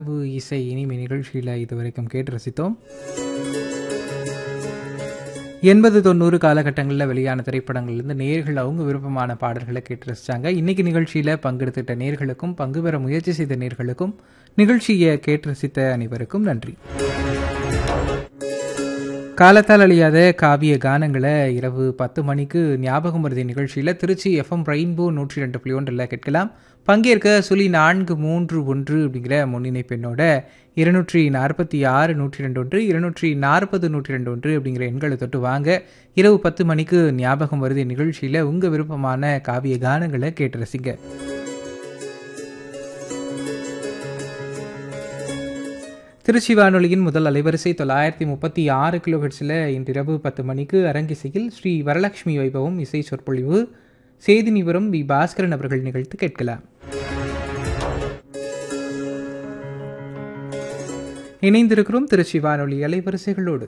இரவு இசை இனிமை நிகழ்ச்சியில் இதுவரைக்கும் கேட்டு ரசித்தோம் எண்பது தொண்ணூறு காலகட்டங்களில் வெளியான திரைப்படங்கள்லேருந்து நேர்கள் அவங்க விருப்பமான பாடல்களை கேட்டு ரசித்தாங்க இன்னைக்கு நிகழ்ச்சியில் பங்கெடுத்துட்ட நேர்களுக்கும் பங்கு பெற முயற்சி செய்த நேர்களுக்கும் நிகழ்ச்சியை கேட்டு ரசித்த அனைவருக்கும் நன்றி காலத்தால் அழியாத காவிய கானங்களை இரவு பத்து மணிக்கு ஞாபகம் மருதி நிகழ்ச்சியில் திருச்சி எஃப்எம் ரெயின்போ நூற்றி ரெண்டு புள்ளி ஒன்றில் கேட்கலாம் பங்கேற்க சுழி நான்கு மூன்று ஒன்று அப்படிங்கிற முன்னிணைப்பெண்ணோட இருநூற்றி நாற்பத்தி ஆறு நூற்றி ரெண்டு ஒன்று இருநூற்றி நாற்பது நூற்றி ரெண்டு ஒன்று அப்படிங்கிற எண்களை தொட்டு வாங்க இரவு பத்து மணிக்கு ஞாபகம் வருது நிகழ்ச்சியில் உங்கள் விருப்பமான காவிய கானங்களை கேட்டு ரசிங்க திருச்சி வானொலியின் முதல் அலைவரிசை தொள்ளாயிரத்தி முப்பத்தி ஆறு கிலோஹெட்ஸில் இன்றிரவு பத்து மணிக்கு அரங்கிசையில் ஸ்ரீ வரலட்சுமி வைபவம் இசை சொற்பொழிவு செய்தி நிபுரம் வி பாஸ்கரன் அவர்கள் நிகழ்த்து கேட்கலாம் இணைந்திருக்கிறோம் திருச்சி வானொலி அலைவரிசைகளோடு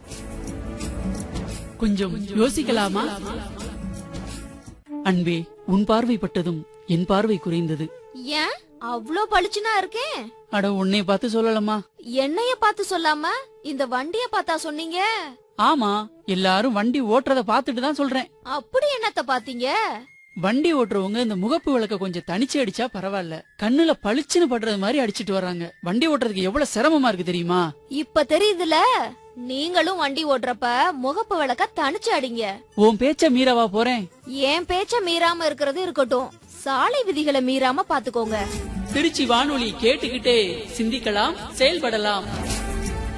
கொஞ்சம் யோசிக்கலாமா அன்பே உன் பார்வைப்பட்டதும் என் பார்வை குறைந்தது ஏன் அவ்ளோ பளிச்சுனா இருக்கேன் அட உன்னை பார்த்து சொல்லலாமா என்னைய பார்த்து சொல்லாம இந்த வண்டிய பார்த்தா சொன்னீங்க ஆமா எல்லாரும் வண்டி ஓட்டுறத பார்த்துட்டு தான் சொல்றேன் அப்படி என்னத்த பாத்தீங்க வண்டி ஓட்டுறவங்க இந்த முகப்பு விளக்க கொஞ்சம் தனிச்சு அடிச்சா பரவாயில்ல கண்ணுல பளிச்சுன்னு படுறது மாதிரி அடிச்சிட்டு வர்றாங்க வண்டி ஓட்டுறதுக்கு எவ்வளவு சிரமமா இருக்கு தெரியுமா இப்ப தெரியுதுல நீங்களும் வண்டி ஓட்டுறப்ப முகப்பு விளக்க தனிச்சு அடிங்க உன் பேச்ச மீறவா போறேன் என் பேச்ச மீறாம இருக்கிறது இருக்கட்டும் சாலை விதிகளை மீறாம பாத்துக்கோங்க திருச்சி வானொலி கேட்டுக்கிட்டே சிந்திக்கலாம் செயல்படலாம்